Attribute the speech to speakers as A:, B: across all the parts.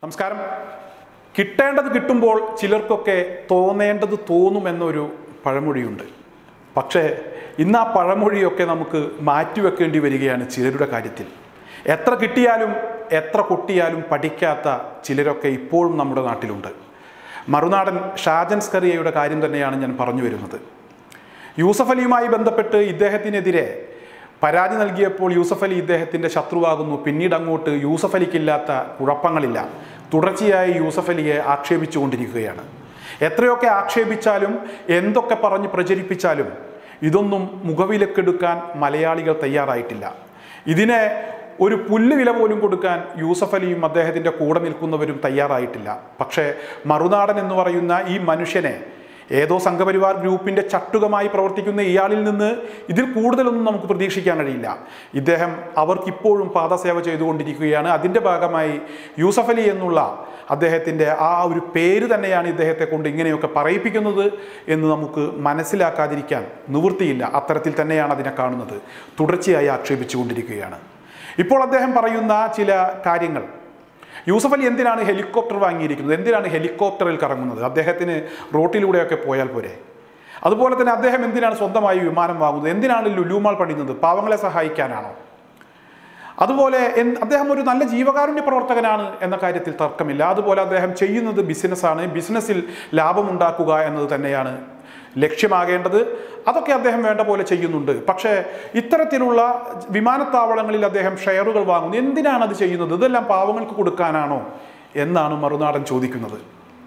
A: നമസ്കാരം കിട്ടേണ്ടത് കിട്ടുമ്പോൾ ചിലർക്കൊക്കെ തോന്നേണ്ടത് തോന്നുമെന്നൊരു പഴമൊഴിയുണ്ട് പക്ഷേ ഇന്ന് ആ പഴമൊഴിയൊക്കെ നമുക്ക് മാറ്റിവെക്കേണ്ടി വരികയാണ് ചിലരുടെ കാര്യത്തിൽ എത്ര കിട്ടിയാലും എത്ര കൊട്ടിയാലും പഠിക്കാത്ത ചിലരൊക്കെ ഇപ്പോഴും നമ്മുടെ നാട്ടിലുണ്ട് മറുനാടൻ ഷാജൻ സ്കറിയയുടെ കാര്യം തന്നെയാണ് ഞാൻ പറഞ്ഞു വരുന്നത് യൂസഫ് അലിയുമായി ബന്ധപ്പെട്ട് ഇദ്ദേഹത്തിനെതിരെ പരാതി നൽകിയപ്പോൾ യൂസഫ് അലി ഇദ്ദേഹത്തിൻ്റെ ശത്രുവാകുന്നു പിന്നീട് അങ്ങോട്ട് യൂസഫ് അലിക്കില്ലാത്ത കുഴപ്പങ്ങളില്ല തുടർച്ചയായി യൂസഫ് അലിയെ ആക്ഷേപിച്ചുകൊണ്ടിരിക്കുകയാണ് എത്രയൊക്കെ ആക്ഷേപിച്ചാലും എന്തൊക്കെ പറഞ്ഞ് പ്രചരിപ്പിച്ചാലും ഇതൊന്നും മുഖവിലക്കെടുക്കാൻ മലയാളികൾ തയ്യാറായിട്ടില്ല ഇതിനെ ഒരു പുല്ല് വില പോലും കൊടുക്കാൻ യൂസഫ് അലിയും അദ്ദേഹത്തിൻ്റെ കൂടെ നിൽക്കുന്നവരും തയ്യാറായിട്ടില്ല പക്ഷേ മറുനാടൻ എന്ന് പറയുന്ന ഈ മനുഷ്യനെ ഏതോ സംഘപരിവാർ ഗ്രൂപ്പിന്റെ ചട്ടുകമായി പ്രവർത്തിക്കുന്ന ഇയാളിൽ നിന്ന് ഇതിൽ കൂടുതലൊന്നും നമുക്ക് പ്രതീക്ഷിക്കാൻ കഴിയില്ല ഇദ്ദേഹം അവർക്കിപ്പോഴും പാദസേവ ചെയ്തുകൊണ്ടിരിക്കുകയാണ് അതിൻ്റെ ഭാഗമായി യൂസഫ് അലി എന്നുള്ള അദ്ദേഹത്തിൻ്റെ ആ ഒരു പേര് തന്നെയാണ് ഇദ്ദേഹത്തെ കൊണ്ട് ഇങ്ങനെയൊക്കെ പറയിപ്പിക്കുന്നത് എന്ന് നമുക്ക് മനസ്സിലാക്കാതിരിക്കാൻ നിവൃത്തിയില്ല അത്തരത്തിൽ തന്നെയാണ് അതിനെ കാണുന്നത് തുടർച്ചയായി ആക്ഷേപിച്ചുകൊണ്ടിരിക്കുകയാണ് ഇപ്പോൾ അദ്ദേഹം പറയുന്ന ചില കാര്യങ്ങൾ യൂസഫ് അലി എന്തിനാണ് ഹെലികോപ്റ്റർ വാങ്ങിയിരിക്കുന്നത് എന്തിനാണ് ഹെലികോപ്റ്ററിൽ കറങ്ങുന്നത് അദ്ദേഹത്തിന് റോട്ടിലൂടെയൊക്കെ പോയാൽ പോരെ അതുപോലെ തന്നെ അദ്ദേഹം എന്തിനാണ് സ്വന്തമായി വിമാനം വാങ്ങുന്നത് എന്തിനാണ് ലുലുമാൾ പണിയുന്നത് പാവങ്ങളെ സഹായിക്കാനാണോ അതുപോലെ എന്ത് അദ്ദേഹം ഒരു നല്ല ജീവകാരുണ്യ പ്രവർത്തകനാണ് എന്ന കാര്യത്തിൽ തർക്കമില്ല അതുപോലെ അദ്ദേഹം ചെയ്യുന്നത് ബിസിനസ്സാണ് ബിസിനസ്സിൽ ലാഭമുണ്ടാക്കുക എന്നത് തന്നെയാണ് ലക്ഷ്യമാകേണ്ടത് അതൊക്കെ അദ്ദേഹം വേണ്ട പോലെ ചെയ്യുന്നുണ്ട് പക്ഷേ ഇത്തരത്തിലുള്ള വിമാനത്താവളങ്ങളിൽ അദ്ദേഹം ഷെയറുകൾ വാങ്ങുന്നു എന്തിനാണ് അത് ചെയ്യുന്നത് ഇതെല്ലാം പാവങ്ങൾക്ക് കൊടുക്കാനാണോ എന്നാണ് മറുനാടൻ ചോദിക്കുന്നത്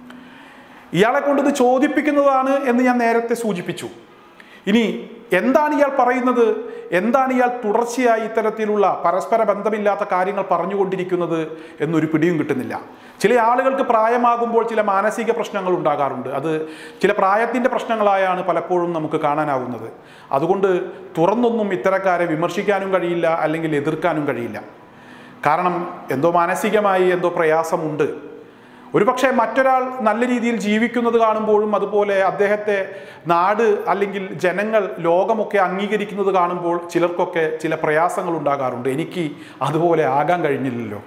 A: ഇയാളെ കൊണ്ട് ഇത് ചോദിപ്പിക്കുന്നതാണ് എന്ന് ഞാൻ നേരത്തെ സൂചിപ്പിച്ചു ഇനി എന്താണ് ഇയാൾ പറയുന്നത് എന്താണ് ഇയാൾ തുടർച്ചയായി ഇത്തരത്തിലുള്ള പരസ്പര ബന്ധമില്ലാത്ത കാര്യങ്ങൾ പറഞ്ഞുകൊണ്ടിരിക്കുന്നത് എന്നൊരു പിടിയും കിട്ടുന്നില്ല ചില ആളുകൾക്ക് പ്രായമാകുമ്പോൾ ചില മാനസിക പ്രശ്നങ്ങൾ ഉണ്ടാകാറുണ്ട് അത് ചില പ്രായത്തിൻ്റെ പ്രശ്നങ്ങളായാണ് പലപ്പോഴും നമുക്ക് കാണാനാവുന്നത് അതുകൊണ്ട് തുറന്നൊന്നും ഇത്തരക്കാരെ വിമർശിക്കാനും കഴിയില്ല അല്ലെങ്കിൽ എതിർക്കാനും കഴിയില്ല കാരണം എന്തോ മാനസികമായി എന്തോ പ്രയാസമുണ്ട് ഒരുപക്ഷെ മറ്റൊരാൾ നല്ല രീതിയിൽ ജീവിക്കുന്നത് കാണുമ്പോഴും അതുപോലെ അദ്ദേഹത്തെ നാട് അല്ലെങ്കിൽ ജനങ്ങൾ ലോകമൊക്കെ അംഗീകരിക്കുന്നത് കാണുമ്പോൾ ചിലർക്കൊക്കെ ചില പ്രയാസങ്ങൾ ഉണ്ടാകാറുണ്ട് എനിക്ക് അതുപോലെ ആകാൻ കഴിഞ്ഞില്ലല്ലോ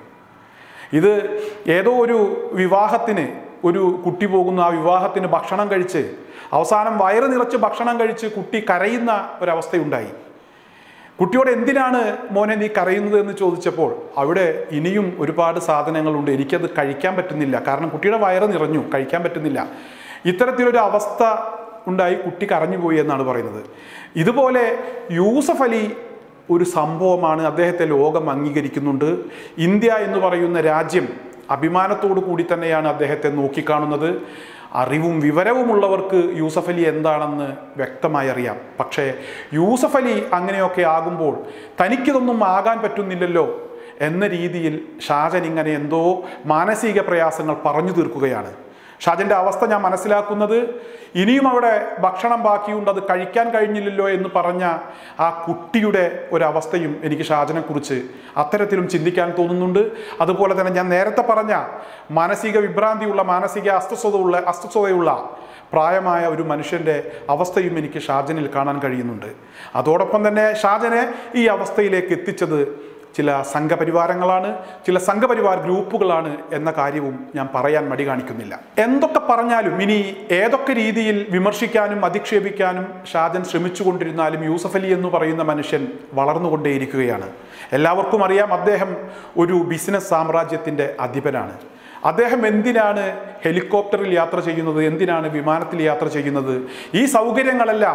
A: ഇത് ഏതോ ഒരു വിവാഹത്തിന് ഒരു കുട്ടി പോകുന്ന ആ വിവാഹത്തിന് ഭക്ഷണം കഴിച്ച് അവസാനം വയറ് നിറച്ച് ഭക്ഷണം കഴിച്ച് കുട്ടി കരയുന്ന ഒരവസ്ഥയുണ്ടായി കുട്ടിയോട് എന്തിനാണ് മോനെ നീ കരയുന്നത് എന്ന് ചോദിച്ചപ്പോൾ അവിടെ ഇനിയും ഒരുപാട് സാധനങ്ങളുണ്ട് എനിക്കത് കഴിക്കാൻ പറ്റുന്നില്ല കാരണം കുട്ടിയുടെ വയറ് നിറഞ്ഞു കഴിക്കാൻ പറ്റുന്നില്ല ഇത്തരത്തിലൊരു അവസ്ഥ ഉണ്ടായി കുട്ടി കരഞ്ഞുപോയി എന്നാണ് പറയുന്നത് ഇതുപോലെ യൂസഫ് അലി ഒരു സംഭവമാണ് അദ്ദേഹത്തെ ലോകം അംഗീകരിക്കുന്നുണ്ട് ഇന്ത്യ എന്ന് പറയുന്ന രാജ്യം അഭിമാനത്തോടു കൂടി തന്നെയാണ് അദ്ദേഹത്തെ നോക്കിക്കാണുന്നത് അറിവും വിവരവുമുള്ളവർക്ക് യൂസഫ് അലി എന്താണെന്ന് വ്യക്തമായി അറിയാം പക്ഷേ യൂസഫ് അലി അങ്ങനെയൊക്കെ ആകുമ്പോൾ തനിക്കിതൊന്നും ആകാൻ പറ്റുന്നില്ലല്ലോ എന്ന രീതിയിൽ ഷാജൻ ഇങ്ങനെ എന്തോ മാനസിക പ്രയാസങ്ങൾ പറഞ്ഞു തീർക്കുകയാണ് ഷാജന്റെ അവസ്ഥ ഞാൻ മനസ്സിലാക്കുന്നത് ഇനിയും അവിടെ ഭക്ഷണം ബാക്കിയുണ്ട് അത് കഴിക്കാൻ കഴിഞ്ഞില്ലല്ലോ എന്ന് പറഞ്ഞ ആ കുട്ടിയുടെ ഒരവസ്ഥയും എനിക്ക് ഷാജനെ കുറിച്ച് അത്തരത്തിലും ചിന്തിക്കാൻ തോന്നുന്നുണ്ട് അതുപോലെ തന്നെ ഞാൻ നേരത്തെ പറഞ്ഞ മാനസിക വിഭ്രാന്തിയുള്ള മാനസിക അസ്വസ്ഥതയുള്ള അസ്വസ്ഥതയുള്ള പ്രായമായ ഒരു മനുഷ്യൻ്റെ അവസ്ഥയും എനിക്ക് ഷാജനിൽ കാണാൻ കഴിയുന്നുണ്ട് അതോടൊപ്പം തന്നെ ഷാജനെ ഈ അവസ്ഥയിലേക്ക് എത്തിച്ചത് ചില സംഘപരിവാരങ്ങളാണ് ചില സംഘപരിവാർ ഗ്രൂപ്പുകളാണ് എന്ന കാര്യവും ഞാൻ പറയാൻ മടി കാണിക്കുന്നില്ല എന്തൊക്കെ പറഞ്ഞാലും ഇനി ഏതൊക്കെ രീതിയിൽ വിമർശിക്കാനും അധിക്ഷേപിക്കാനും ഷാജൻ ശ്രമിച്ചുകൊണ്ടിരുന്നാലും യൂസഫ് അലി എന്ന് പറയുന്ന മനുഷ്യൻ വളർന്നുകൊണ്ടേയിരിക്കുകയാണ് എല്ലാവർക്കും അറിയാം അദ്ദേഹം ഒരു ബിസിനസ് സാമ്രാജ്യത്തിൻ്റെ അധിപനാണ് അദ്ദേഹം എന്തിനാണ് ഹെലികോപ്റ്ററിൽ യാത്ര ചെയ്യുന്നത് എന്തിനാണ് വിമാനത്തിൽ യാത്ര ചെയ്യുന്നത് ഈ സൗകര്യങ്ങളെല്ലാം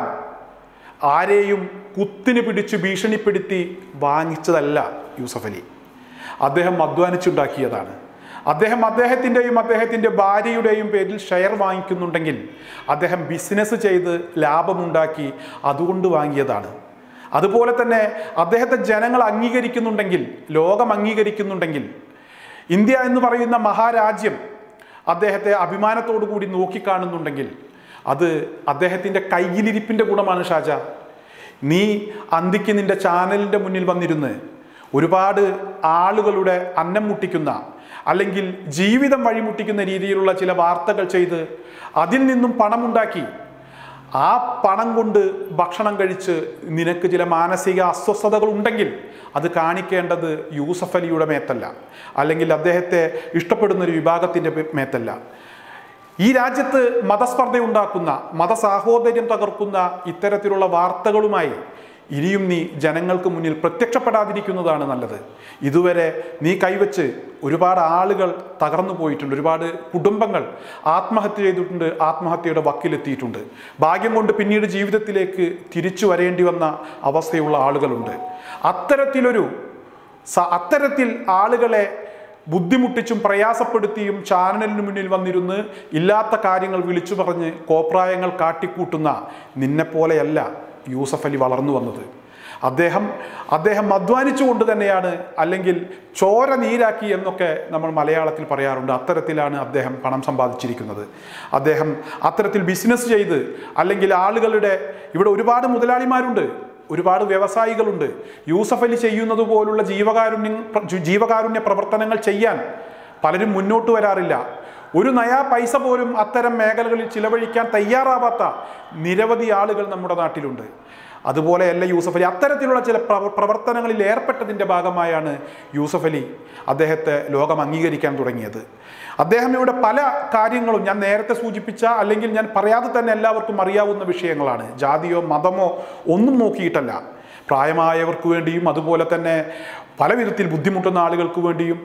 A: ആരെയും കുത്തിന് പിടിച്ച് ഭീഷണിപ്പെടുത്തി വാങ്ങിച്ചതല്ല യൂസഫ് അലി അദ്ദേഹം അധ്വാനിച്ചുണ്ടാക്കിയതാണ് അദ്ദേഹം അദ്ദേഹത്തിൻ്റെയും അദ്ദേഹത്തിൻ്റെ ഭാര്യയുടെയും പേരിൽ ഷെയർ വാങ്ങിക്കുന്നുണ്ടെങ്കിൽ അദ്ദേഹം ബിസിനസ് ചെയ്ത് ലാഭമുണ്ടാക്കി അതുകൊണ്ട് വാങ്ങിയതാണ് അതുപോലെ തന്നെ അദ്ദേഹത്തെ ജനങ്ങൾ അംഗീകരിക്കുന്നുണ്ടെങ്കിൽ ലോകം അംഗീകരിക്കുന്നുണ്ടെങ്കിൽ ഇന്ത്യ എന്ന് പറയുന്ന മഹാരാജ്യം അദ്ദേഹത്തെ അഭിമാനത്തോടു കൂടി നോക്കിക്കാണുന്നുണ്ടെങ്കിൽ അത് അദ്ദേഹത്തിൻ്റെ കയ്യിലിരിപ്പിൻ്റെ ഗുണമാണ് ഷാജ നീ അന്തിക്ക് നിന്റെ ചാനലിൻ്റെ മുന്നിൽ വന്നിരുന്ന് ഒരുപാട് ആളുകളുടെ അന്നം മുട്ടിക്കുന്ന അല്ലെങ്കിൽ ജീവിതം വഴിമുട്ടിക്കുന്ന രീതിയിലുള്ള ചില വാർത്തകൾ ചെയ്ത് അതിൽ നിന്നും പണമുണ്ടാക്കി ആ പണം കൊണ്ട് ഭക്ഷണം കഴിച്ച് നിനക്ക് ചില മാനസിക അസ്വസ്ഥതകൾ ഉണ്ടെങ്കിൽ അത് കാണിക്കേണ്ടത് യൂസഫ് അലിയുടെ മേത്തല്ല അല്ലെങ്കിൽ അദ്ദേഹത്തെ ഇഷ്ടപ്പെടുന്ന ഒരു വിഭാഗത്തിൻ്റെ മേത്തല്ല ഈ രാജ്യത്ത് മതസ്പർദ്ധ ഉണ്ടാക്കുന്ന മതസാഹോദര്യം തകർക്കുന്ന ഇത്തരത്തിലുള്ള വാർത്തകളുമായി ഇനിയും നീ ജനങ്ങൾക്ക് മുന്നിൽ പ്രത്യക്ഷപ്പെടാതിരിക്കുന്നതാണ് നല്ലത് ഇതുവരെ നീ കൈവച്ച് ഒരുപാട് ആളുകൾ തകർന്നു പോയിട്ടുണ്ട് ഒരുപാട് കുടുംബങ്ങൾ ആത്മഹത്യ ചെയ്തിട്ടുണ്ട് ആത്മഹത്യയുടെ വക്കിലെത്തിയിട്ടുണ്ട് ഭാഗ്യം കൊണ്ട് പിന്നീട് ജീവിതത്തിലേക്ക് തിരിച്ചു വരേണ്ടി വന്ന അവസ്ഥയുള്ള ആളുകളുണ്ട് അത്തരത്തിലൊരു സ- അത്തരത്തിൽ ആളുകളെ ബുദ്ധിമുട്ടിച്ചും പ്രയാസപ്പെടുത്തിയും ചാനലിന് മുന്നിൽ വന്നിരുന്ന് ഇല്ലാത്ത കാര്യങ്ങൾ വിളിച്ചു പറഞ്ഞ് കോപ്രായങ്ങൾ കാട്ടിക്കൂട്ടുന്ന നിന്നെപ്പോലെയല്ല യൂസഫ് അലി വളർന്നു വന്നത് അദ്ദേഹം അദ്ദേഹം അധ്വാനിച്ചുകൊണ്ട് തന്നെയാണ് അല്ലെങ്കിൽ ചോര നീരാക്കി എന്നൊക്കെ നമ്മൾ മലയാളത്തിൽ പറയാറുണ്ട് അത്തരത്തിലാണ് അദ്ദേഹം പണം സമ്പാദിച്ചിരിക്കുന്നത് അദ്ദേഹം അത്തരത്തിൽ ബിസിനസ് ചെയ്ത് അല്ലെങ്കിൽ ആളുകളുടെ ഇവിടെ ഒരുപാട് മുതലാളിമാരുണ്ട് ഒരുപാട് വ്യവസായികളുണ്ട് യൂസഫ് അലി ചെയ്യുന്നത് പോലുള്ള ജീവകാരുണ്യ ജീവകാരുണ്യ പ്രവർത്തനങ്ങൾ ചെയ്യാൻ പലരും മുന്നോട്ട് വരാറില്ല ഒരു നയാ പൈസ പോലും അത്തരം മേഖലകളിൽ ചിലവഴിക്കാൻ തയ്യാറാവാത്ത നിരവധി ആളുകൾ നമ്മുടെ നാട്ടിലുണ്ട് അതുപോലെയല്ല യൂസഫ് അലി അത്തരത്തിലുള്ള ചില പ്രവ- പ്രവർത്തനങ്ങളിൽ ഏർപ്പെട്ടതിൻ്റെ ഭാഗമായാണ് യൂസഫ് അലി അദ്ദേഹത്തെ ലോകം അംഗീകരിക്കാൻ തുടങ്ങിയത് അദ്ദേഹം ഇവിടെ പല കാര്യങ്ങളും ഞാൻ നേരത്തെ സൂചിപ്പിച്ച അല്ലെങ്കിൽ ഞാൻ പറയാതെ തന്നെ എല്ലാവർക്കും അറിയാവുന്ന വിഷയങ്ങളാണ് ജാതിയോ മതമോ ഒന്നും നോക്കിയിട്ടല്ല പ്രായമായവർക്ക് വേണ്ടിയും അതുപോലെ തന്നെ പല വിധത്തിൽ ബുദ്ധിമുട്ടുന്ന ആളുകൾക്ക് വേണ്ടിയും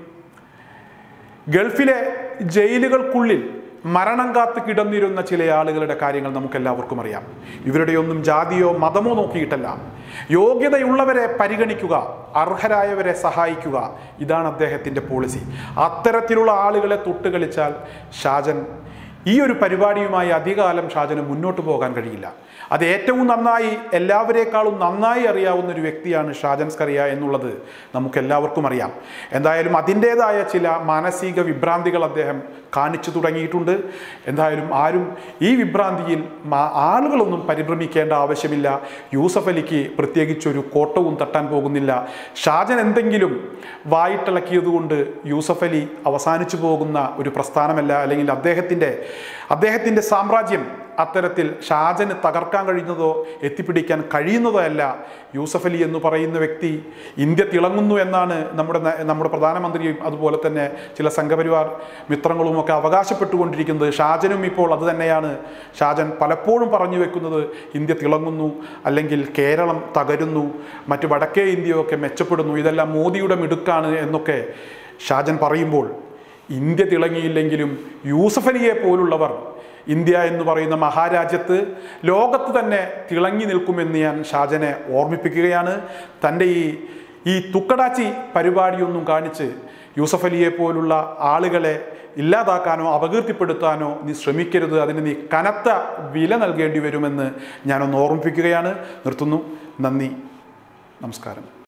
A: ഗൾഫിലെ ജയിലുകൾക്കുള്ളിൽ മരണം കാത്ത് കിടന്നിരുന്ന ചില ആളുകളുടെ കാര്യങ്ങൾ നമുക്ക് എല്ലാവർക്കും അറിയാം ഇവരുടെയൊന്നും ജാതിയോ മതമോ നോക്കിയിട്ടല്ല യോഗ്യതയുള്ളവരെ പരിഗണിക്കുക അർഹരായവരെ സഹായിക്കുക ഇതാണ് അദ്ദേഹത്തിൻ്റെ പോളിസി അത്തരത്തിലുള്ള ആളുകളെ തൊട്ടുകളിച്ചാൽ ഷാജൻ ഈ ഒരു പരിപാടിയുമായി അധികകാലം ഷാജന് മുന്നോട്ട് പോകാൻ കഴിയില്ല അത് ഏറ്റവും നന്നായി എല്ലാവരേക്കാളും നന്നായി അറിയാവുന്ന ഒരു വ്യക്തിയാണ് ഷാജൻ സ്കറിയ എന്നുള്ളത് നമുക്ക് എല്ലാവർക്കും അറിയാം എന്തായാലും അതിൻ്റേതായ ചില മാനസിക വിഭ്രാന്തികൾ അദ്ദേഹം കാണിച്ചു തുടങ്ങിയിട്ടുണ്ട് എന്തായാലും ആരും ഈ വിഭ്രാന്തിയിൽ മാ- ആളുകളൊന്നും പരിഭ്രമിക്കേണ്ട ആവശ്യമില്ല യൂസഫ് അലിക്ക് പ്രത്യേകിച്ചൊരു കോട്ടവും തട്ടാൻ പോകുന്നില്ല ഷാജൻ എന്തെങ്കിലും വായിട്ടിളക്കിയതുകൊണ്ട് യൂസഫ് അലി അവസാനിച്ചു പോകുന്ന ഒരു പ്രസ്ഥാനമല്ല അല്ലെങ്കിൽ അദ്ദേഹത്തിൻ്റെ അദ്ദേഹത്തിൻ്റെ സാമ്രാജ്യം അത്തരത്തിൽ ഷാജന് തകർക്കാൻ കഴിയുന്നതോ എത്തിപ്പിടിക്കാൻ കഴിയുന്നതോ അല്ല യൂസഫ് അലി എന്ന് പറയുന്ന വ്യക്തി ഇന്ത്യ തിളങ്ങുന്നു എന്നാണ് നമ്മുടെ ന- നമ്മുടെ പ്രധാനമന്ത്രിയും അതുപോലെ തന്നെ ചില സംഘപരിവാർ മിത്രങ്ങളും ഒക്കെ അവകാശപ്പെട്ടുകൊണ്ടിരിക്കുന്നത് ഷാജനും ഇപ്പോൾ അത് തന്നെയാണ് ഷാജൻ പലപ്പോഴും പറഞ്ഞു വെക്കുന്നത് ഇന്ത്യ തിളങ്ങുന്നു അല്ലെങ്കിൽ കേരളം തകരുന്നു മറ്റു വടക്കേ ഇന്ത്യയൊക്കെ മെച്ചപ്പെടുന്നു ഇതെല്ലാം മോദിയുടെ മിടുക്കാണ് എന്നൊക്കെ ഷാജൻ പറയുമ്പോൾ ഇന്ത്യ തിളങ്ങിയില്ലെങ്കിലും യൂസഫ് അലിയെ പോലുള്ളവർ ഇന്ത്യ എന്ന് പറയുന്ന മഹാരാജ്യത്ത് ലോകത്ത് തന്നെ തിളങ്ങി നിൽക്കുമെന്ന് ഞാൻ ഷാജനെ ഓർമ്മിപ്പിക്കുകയാണ് തൻ്റെ ഈ ഈ തുക്കടാച്ചി പരിപാടിയൊന്നും കാണിച്ച് യൂസഫ് അലിയെ പോലുള്ള ആളുകളെ ഇല്ലാതാക്കാനോ അപകീർത്തിപ്പെടുത്താനോ നീ ശ്രമിക്കരുത് അതിന് നീ കനത്ത വില നൽകേണ്ടി വരുമെന്ന് ഞാനൊന്ന് ഓർമ്മിപ്പിക്കുകയാണ് നിർത്തുന്നു നന്ദി നമസ്കാരം